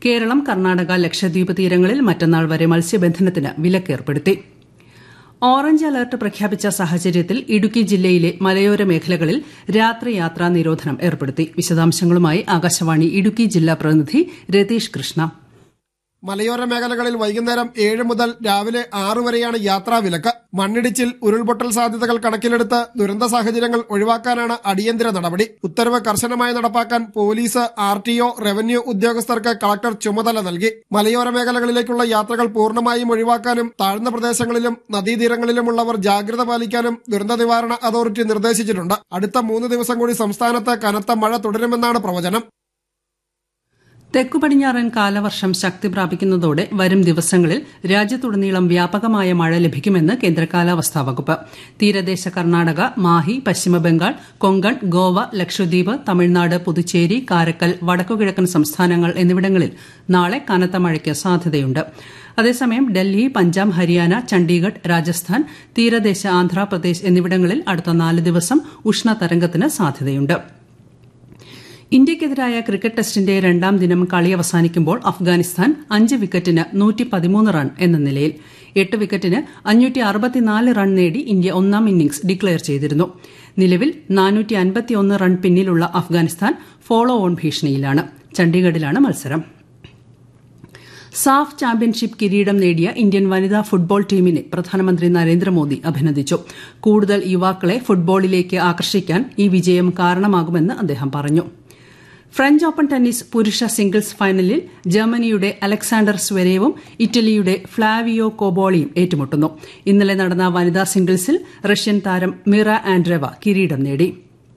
കേരളം കർണാടക ലക്ഷദ്വീപ് തീരങ്ങളിൽ മറ്റന്നാൾ വരെ മത്സ്യബന്ധനത്തിന് വിലക്കേർപ്പെടുത്തി ഓറഞ്ച് അലർട്ട് പ്രഖ്യാപിച്ച സാഹചര്യത്തിൽ ഇടുക്കി ജില്ലയിലെ മലയോര മേഖലകളിൽ രാത്രി യാത്രാ നിരോധനം ഏർപ്പെടുത്തി വിശദാംശങ്ങളുമായി ആകാശവാണി ഇടുക്കി ജില്ലാ പ്രതിനിധി രതീഷ് കൃഷ്ണ മലയോര മേഖലകളിൽ വൈകുന്നേരം ഏഴ് മുതൽ രാവിലെ ആറു വരെയാണ് യാത്രാ വിലക്ക് മണ്ണിടിച്ചിൽ ഉരുൾപൊട്ടൽ സാധ്യതകൾ കണക്കിലെടുത്ത് ദുരന്ത സാഹചര്യങ്ങൾ ഒഴിവാക്കാനാണ് അടിയന്തര നടപടി ഉത്തരവ് കർശനമായി നടപ്പാക്കാൻ police R T O revenue ഉദ്യോഗസ്ഥർക്ക് കളക്ടർ ചുമതല നൽകി മലയോര മേഖലകളിലേക്കുള്ള യാത്രകൾ പൂർണ്ണമായും ഒഴിവാക്കാനും താഴ്ന്ന പ്രദേശങ്ങളിലും നദീതീരങ്ങളിലുമുള്ളവർ ജാഗ്രത പാലിക്കാനും ദുരന്ത നിവാരണ അതോറിറ്റി നിർദ്ദേശിച്ചിട്ടുണ്ട് അടുത്ത മൂന്ന് ദിവസം കൂടി സംസ്ഥാനത്ത് കനത്ത മഴ തുടരുമെന്നാണ് പ്രവചനം തെക്കു പടിഞ്ഞാറൻ കാലവർഷം ശക്തി പ്രാപിക്കുന്നതോടെ വരും ദിവസങ്ങളിൽ രാജ്യത്തുടനീളം വ്യാപകമായ മഴ ലഭിക്കുമെന്ന് കേന്ദ്ര കാലാവസ്ഥാ വകുപ്പ് തീരദേശ കർണാടക മാഹി പശ്ചിമബംഗാൾ കൊങ്കൺ ഗോവ ലക്ഷദ്വീപ് തമിഴ്നാട് പുതുച്ചേരി കാരക്കൽ വടക്കുകിഴക്കൻ സംസ്ഥാനങ്ങൾ എന്നിവിടങ്ങളിൽ നാളെ കനത്ത മഴയ്ക്ക് സാധ്യതയുണ്ട് അതേസമയം ഡൽഹി പഞ്ചാബ് ഹരിയാന ചണ്ഡീഗഡ് രാജസ്ഥാൻ തീരദേശ ആന്ധ്രാപ്രദേശ് എന്നിവിടങ്ങളിൽ അടുത്ത നാല് ദിവസം ഉഷ്ണതരംഗത്തിന് സാധ്യതയുണ്ട് ഇന്ത്യയ്ക്കെതിരായ ക്രിക്കറ്റ് ടെസ്റ്റിന്റെ രണ്ടാം ദിനം കളി അവസാനിക്കുമ്പോൾ അഫ്ഗാനിസ്ഥാൻ അഞ്ച് വിക്കറ്റിന് റൺ എന്ന നിലയിൽ എട്ട് വിക്കറ്റിന് അഞ്ഞൂറ്റി അറുപത്തിനാല് റൺ നേടി ഇന്ത്യ ഒന്നാം ഇന്നിംഗ്സ് ഡിക്ലയർ ചെയ്തിരുന്നു നിലവിൽ നാനൂറ്റി അൻപത്തിയൊന്ന് റൺ പിന്നിലുള്ള അഫ്ഗാനിസ്ഥാൻ ഫോളോ ഓൺ ഭീഷണിയിലാണ് ചണ്ഡീഗഡിലാണ് മത്സരം സാഫ് ചാമ്പ്യൻഷിപ്പ് കിരീടം നേടിയ ഇന്ത്യൻ വനിതാ ഫുട്ബോൾ ടീമിനെ പ്രധാനമന്ത്രി നരേന്ദ്രമോദി അഭിനന്ദിച്ചു കൂടുതൽ യുവാക്കളെ ഫുട്ബോളിലേക്ക് ആകർഷിക്കാൻ ഈ വിജയം കാരണമാകുമെന്ന് അദ്ദേഹം പറഞ്ഞു ഫ്രഞ്ച് ഓപ്പൺ ടെന്നീസ് പുരുഷ സിംഗിൾസ് ഫൈനലിൽ ജർമ്മനിയുടെ അലക്സാണ്ടർ സ്വരേവും ഇറ്റലിയുടെ ഫ്ളാവിയോ കോബോളിയും ഏറ്റുമുട്ടുന്നു ഇന്നലെ നടന്ന വനിതാ സിംഗിൾസിൽ റഷ്യൻ താരം മിറ ആൻഡ്രവ കിരീടം നേടി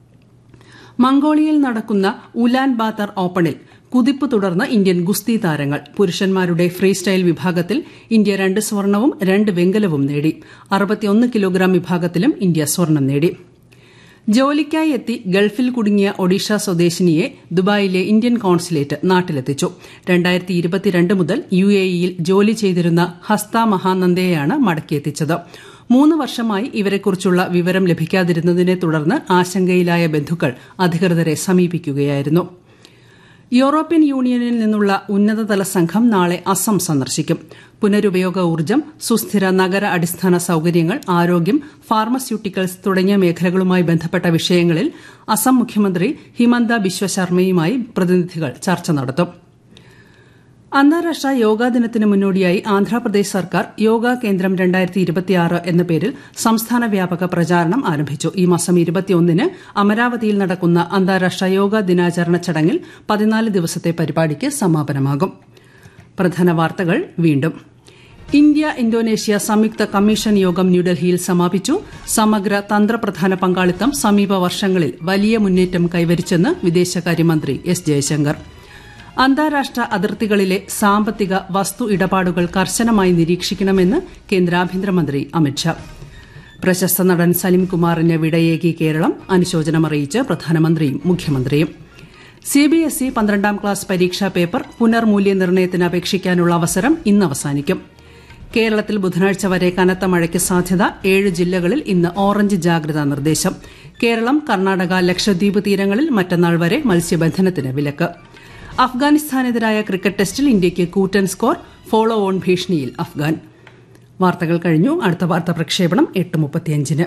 മംഗോളിയയിൽ നടക്കുന്ന ഉലാൻ ബാത്തർ ഓപ്പണിൽ കുതിപ്പ് തുടർന്ന് ഇന്ത്യൻ ഗുസ്തി താരങ്ങൾ പുരുഷന്മാരുടെ ഫ്രീ സ്റ്റൈൽ വിഭാഗത്തിൽ ഇന്ത്യ രണ്ട് സ്വർണവും രണ്ട് വെങ്കലവും നേടി അറുപത്തിയൊന്ന് കിലോഗ്രാം വിഭാഗത്തിലും ഇന്ത്യ സ്വർണം നേടി ജോലിക്കായി എത്തി ഗൾഫിൽ കുടുങ്ങിയ ഒഡീഷ സ്വദേശിനിയെ ദുബായിലെ ഇന്ത്യൻ കോൺസുലേറ്റ് നാട്ടിലെത്തിച്ചു രണ്ടായിരത്തി ഇരുപത്തിരണ്ട് മുതൽ യു എ ഇയിൽ ജോലി ചെയ്തിരുന്ന ഹസ്ത മഹാനന്ദയെയാണ് മടക്കിയെത്തിച്ചത് മൂന്ന് വർഷമായി ഇവരെക്കുറിച്ചുള്ള വിവരം ലഭിക്കാതിരുന്നതിനെ തുടർന്ന് ആശങ്കയിലായ ബന്ധുക്കൾ അധികൃതരെ സമീപിക്കുകയായിരുന്നു യൂറോപ്യൻ യൂണിയനിൽ നിന്നുള്ള ഉന്നതതല സംഘം നാളെ അസം സന്ദർശിക്കും പുനരുപയോഗ ഊർജ്ജം സുസ്ഥിര നഗര അടിസ്ഥാന സൌകര്യങ്ങൾ ആരോഗ്യം ഫാർമസ്യൂട്ടിക്കൽസ് തുടങ്ങിയ മേഖലകളുമായി ബന്ധപ്പെട്ട വിഷയങ്ങളിൽ അസം മുഖ്യമന്ത്രി ഹിമന്ത ബിശ്വ ശർമ്മയുമായി പ്രതിനിധികൾ ചർച്ച നടത്തും അന്താരാഷ്ട്ര യോഗാ ദിനത്തിന് മുന്നോടിയായി ആന്ധ്രാപ്രദേശ് സർക്കാർ യോഗ കേന്ദ്രം രണ്ടായിരത്തി ഇരുപത്തിയാറ് എന്ന പേരിൽ സംസ്ഥാന വ്യാപക പ്രചാരണം ആരംഭിച്ചു ഈ മാസം ഇരുപത്തിയൊന്നിന് അമരാവതിയിൽ നടക്കുന്ന അന്താരാഷ്ട്ര യോഗാ ദിനാചരണ ചടങ്ങിൽ പതിനാല് ദിവസത്തെ പരിപാടിക്ക് സമാപനമാകും പ്രധാന വാർത്തകൾ വീണ്ടും ഇന്ത്യ ഇന്തോനേഷ്യ സംയുക്ത കമ്മീഷൻ യോഗം ന്യൂഡൽഹിയിൽ സമാപിച്ചു സമഗ്ര തന്ത്രപ്രധാന പങ്കാളിത്തം സമീപ വർഷങ്ങളിൽ വലിയ മുന്നേറ്റം കൈവരിച്ചെന്ന് വിദേശകാര്യമന്ത്രി എസ് ജയശങ്കർ അന്താരാഷ്ട്ര അതിർത്തികളിലെ സാമ്പത്തിക വസ്തു ഇടപാടുകൾ കർശനമായി നിരീക്ഷിക്കണമെന്ന് കേന്ദ്ര ആഭ്യന്തരമന്ത്രി അമിത്ഷാ പ്രശസ്ത നടൻ സലിംകുമാറിന് വിടയേകി കേരളം അനുശോചനമറിയിച്ച് പ്രധാനമന്ത്രിയും മുഖ്യമന്ത്രിയും സിബിഎസ്ഇ പന്ത്രണ്ടാം ക്ലാസ് പരീക്ഷാ പേപ്പർ പുനർമൂല്യനിർണ്ണയത്തിന് അപേക്ഷിക്കാനുള്ള അവസരം ഇന്ന് അവസാനിക്കും കേരളത്തിൽ ബുധനാഴ്ച വരെ കനത്ത മഴയ്ക്ക് സാധ്യത ഏഴ് ജില്ലകളിൽ ഇന്ന് ഓറഞ്ച് ജാഗ്രതാ നിർദ്ദേശം കേരളം കർണാടക ലക്ഷദ്വീപ് തീരങ്ങളിൽ മറ്റന്നാൾ വരെ മത്സ്യബന്ധനത്തിന് വിലക്ക് അഫ്ഗാനിസ്ഥാനെതിരായ ക്രിക്കറ്റ് ടെസ്റ്റിൽ ഇന്ത്യയ്ക്ക് കൂറ്റൻ സ്കോർ ഫോളോ ഓൺ ഭീഷണിയിൽ അഫ്ഗാൻ വാർത്തകൾ കഴിഞ്ഞു അടുത്ത വാർത്താ പ്രക്ഷേപണം എട്ട് മുപ്പത്തിയഞ്ചിന്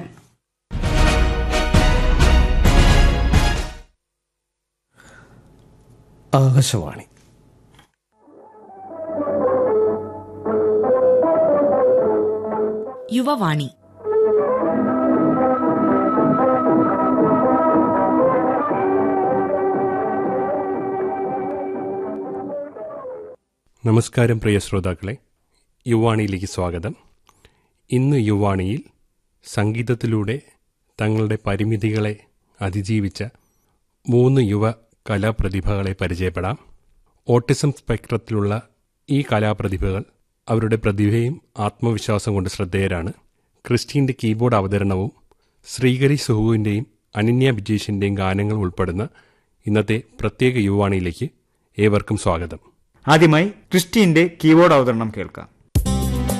ആകാശവാണി യുവവാണി നമസ്കാരം പ്രിയ ശ്രോതാക്കളെ യുവാണിയിലേക്ക് സ്വാഗതം ഇന്ന് യുവാണിയിൽ സംഗീതത്തിലൂടെ തങ്ങളുടെ പരിമിതികളെ അതിജീവിച്ച മൂന്ന് യുവ കലാപ്രതിഭകളെ പരിചയപ്പെടാം ഓട്ടിസം സ്പെക്ട്രത്തിലുള്ള ഈ കലാപ്രതിഭകൾ അവരുടെ പ്രതിഭയും ആത്മവിശ്വാസം കൊണ്ട് ശ്രദ്ധേയരാണ് ക്രിസ്റ്റീൻ്റെ കീബോർഡ് അവതരണവും ശ്രീകരി സുഹുവിൻ്റെയും അനന്യ ബിജേഷിൻ്റെയും ഗാനങ്ങൾ ഉൾപ്പെടുന്ന ഇന്നത്തെ പ്രത്യേക യുവാണിയിലേക്ക് ഏവർക്കും സ്വാഗതം ആദ്യമായി ക്രിസ്റ്റീന്റെ കീബോർഡ് അവതരണം കേൾക്കാം